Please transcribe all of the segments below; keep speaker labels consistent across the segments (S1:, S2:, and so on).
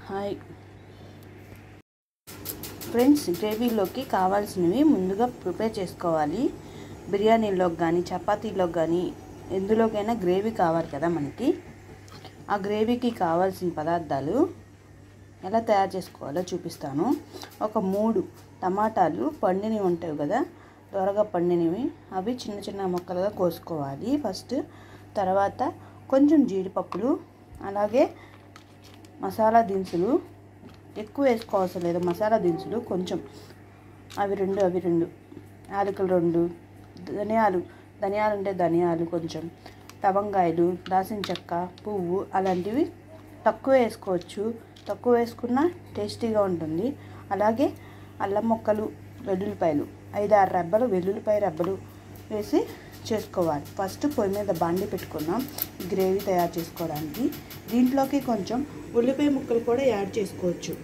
S1: hi friends గ్రేవీలోకి కావాల్సినవి ముందుగా prepare చేసుకోవాలి బిర్యానీలోకి కానీ చపాతీలోకి కానీ ఎందులోకైనా గ్రేవీ కావాలి కదా మనకి ఆ గ్రేవీకి కావాల్సిన పదార్థాలు ఎలా తయారు చేసుకోవాలో చూపిస్తాను ఒక మూడు టమాటాలు పండినవి ఉంటాయి కదా త్వరగా పండినవి అవి చిన్న చిన్న ముక్కలుగా కోసుకోవాలి ఫస్ట్ తర్వాత కొంచెం జీడిపప్పులు అలాగే మసాలా దినుసులు ఎక్కువ వేసుకోవాల్సిన లేదు మసాలా దినుసులు కొంచెం అవి రెండు అవి రెండు యాలకులు రెండు ధనియాలు ధనియాలు ఉంటే ధనియాలు కొంచెం లవంగాయలు దాసిన చెక్క పువ్వు అలాంటివి తక్కువ వేసుకోవచ్చు తక్కువ వేసుకున్నా టేస్టీగా ఉంటుంది అలాగే అల్లం ముక్కలు వెల్లుల్లిపాయలు ఐదు ఆరు రెబ్బలు వెల్లుల్లిపాయ రెబ్బలు వేసి చేసుకోవాలి ఫస్ట్ పొయ్యి మీద బాండి పెట్టుకున్నాం గ్రేవీ తయారు చేసుకోవడానికి దీంట్లోకి కొంచెం ఉల్లిపాయ ముక్కలు కూడా యాడ్ చేసుకోవచ్చు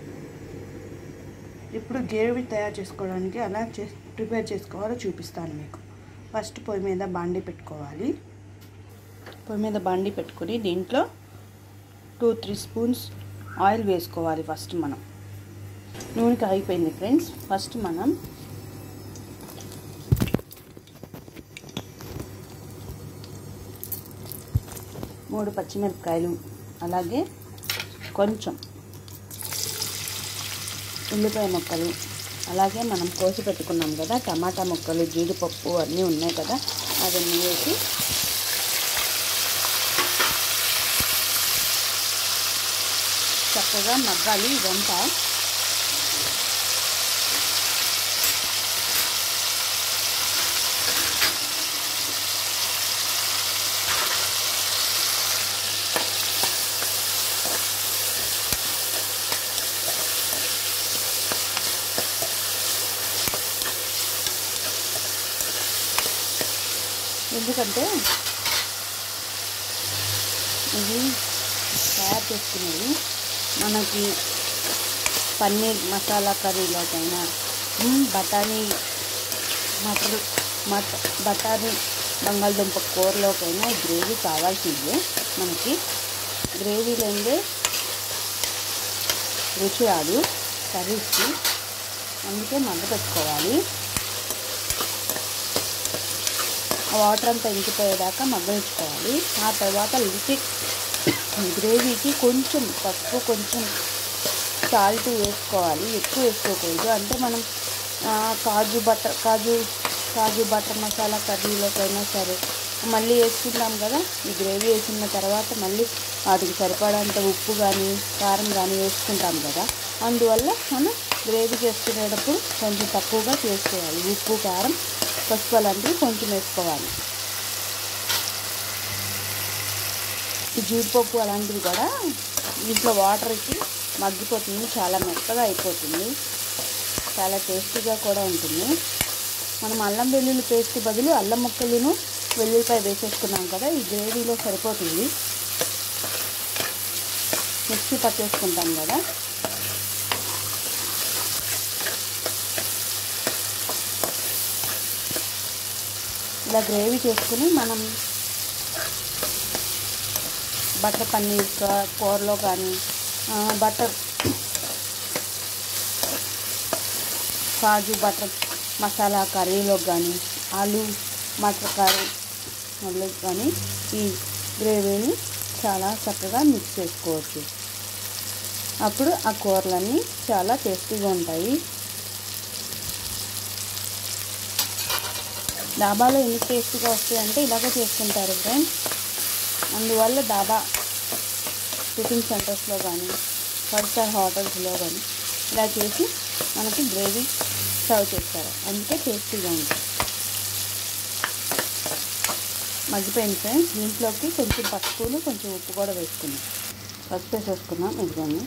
S1: ఇప్పుడు గ్రేవీ తయారు చేసుకోవడానికి అలా చే ప్రిపేర్ చేసుకోవాలో చూపిస్తాను మీకు ఫస్ట్ పొయ్యి మీద బాండి పెట్టుకోవాలి పొయ్యి మీద బాండి పెట్టుకొని దీంట్లో టూ త్రీ స్పూన్స్ ఆయిల్ వేసుకోవాలి ఫస్ట్ మనం నూనె కాగిపోయింది ఫ్రెండ్స్ ఫస్ట్ మనం మూడు పచ్చిమిరపకాయలు అలాగే కొంచెం ఉల్లిపాయ ముక్కలు అలాగే మనం కోసి పెట్టుకున్నాం కదా టమాటా ముక్కలు జీడిపప్పు అన్నీ ఉన్నాయి కదా అవన్నీ వేసి చక్కగా మగ్గాలి ఇదంతా ఎందుకంటే ఇది తయారు చేసుకునేది మనకి పన్నీర్ మసాలా కర్రీలోకైనా బఠానీ మటర్ మట బఠానీ బంగాళదుంప కూరలోకైనా గ్రేవీ కావాల్సిందే మనకి గ్రేవీ లేదే రుచి రాదు కర్రీస్కి అందుకే మంట పెట్టుకోవాలి వాటర్ అంతా ఇంకిపోయేదాకా మగ్గనిచ్చుకోవాలి ఆ తర్వాత లిక్విడ్ గ్రేవీకి కొంచెం పసుపు కొంచెం సాల్ట్ వేసుకోవాలి ఎక్కువ వేసుకోకూడదు అంటే మనం కాజు బటర్ కాజు కాజు బటర్ మసాలా కర్రీలోకైనా సరే మళ్ళీ వేసుకుంటాం కదా ఈ గ్రేవీ వేసిన తర్వాత మళ్ళీ వాటికి సరిపడంత ఉప్పు కానీ కారం కానీ వేసుకుంటాం కదా అందువల్ల మనం గ్రేవీ చేసుకునేటప్పుడు కొంచెం తక్కువగా చేసుకోవాలి ఉప్పు కారం పసుపు అలాంటివి కొంచెం వేసుకోవాలి ఈ జీడిపప్పు అలాంటివి కూడా ఇంట్లో వాటర్కి మగ్గిపోతుంది చాలా మెత్తగా అయిపోతుంది చాలా టేస్టీగా కూడా ఉంటుంది మనం అల్లం వెల్లుల్లి పేస్ట్ బదులు అల్లం ముక్కలను వెల్లుల్లిపాయ వేసేసుకున్నాం కదా ఈ గ్రేవీలో సరిపోతుంది మిక్సీ పట్టేసుకుంటాం కదా ఇలా గ్రేవీ చేసుకుని మనం బటర్ పన్నీర్ కూరలో కానీ బటర్ కాజు బటర్ మసాలా కర్రీలో కానీ ఆలు మటర్ కర్రీ మళ్ళీ కానీ ఈ గ్రేవీని చాలా చక్కగా మిక్స్ చేసుకోవచ్చు అప్పుడు ఆ కూరలన్నీ చాలా టేస్టీగా ఉంటాయి డాబాలో ఎందుకు టేస్టీగా వస్తాయంటే ఇలాగే చేసుకుంటారు ఫ్రెండ్స్ అందువల్ల డాబా టిఫిన్ సెంటర్స్లో కానీ ఫైవ్ స్టార్ హోటల్స్లో కానీ ఇలా చేసి మనకి గ్రేవీ సర్వ్ చేస్తారు అందుకే టేస్టీగా ఉంటుంది మగ్గిపోయింది ఫ్రెండ్స్ దీంట్లోకి కొంచెం పసుపులు కొంచెం ఉప్పు కూడా వేసుకున్నాం పసుపు వేసేసుకున్నాం ఇదిగోండి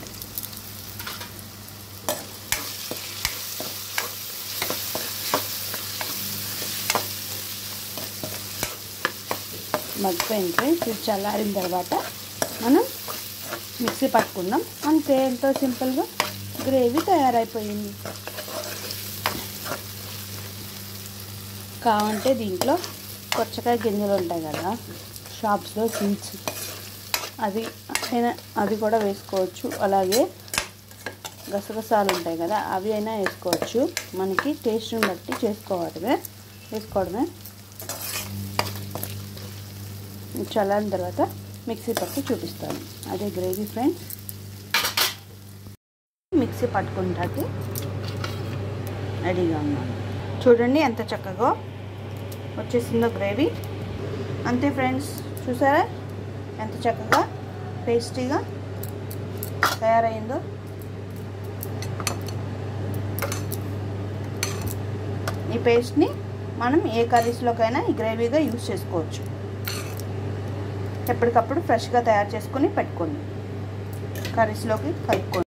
S1: మగ్గిపోయింది ఫ్రెండ్స్ ఇది చల్లారిన తర్వాత మనం మిక్సీ పట్టుకుందాం అంతే ఎంతో సింపుల్గా గ్రేవీ తయారైపోయింది కావంటే దీంట్లో పుచ్చకాయ గింజలు ఉంటాయి కదా షాప్స్లో సీడ్స్ అది అయినా అది కూడా వేసుకోవచ్చు అలాగే గసగసాలు ఉంటాయి కదా అవి అయినా వేసుకోవచ్చు మనకి టేస్ట్ని బట్టి చేసుకోవడమే వేసుకోవడమే చల్లారిన తర్వాత మిక్సీ పట్టి చూపిస్తాను అదే గ్రేవీ ఫ్రెండ్స్ మిక్సీ పట్టుకుంటాకి రెడీగా ఉన్నాను చూడండి ఎంత చక్కగా వచ్చేసిందో గ్రేవీ అంతే ఫ్రెండ్స్ చూసారా ఎంత చక్కగా టేస్టీగా తయారైందో ఈ పేస్ట్ని మనం ఏ కర్రీస్లోకైనా ఈ గ్రేవీగా యూజ్ చేసుకోవచ్చు ఎప్పటికప్పుడు ఫ్రెష్గా తయారు చేసుకొని పెట్టుకోండి కర్రీస్లోకి కలుపుకోండి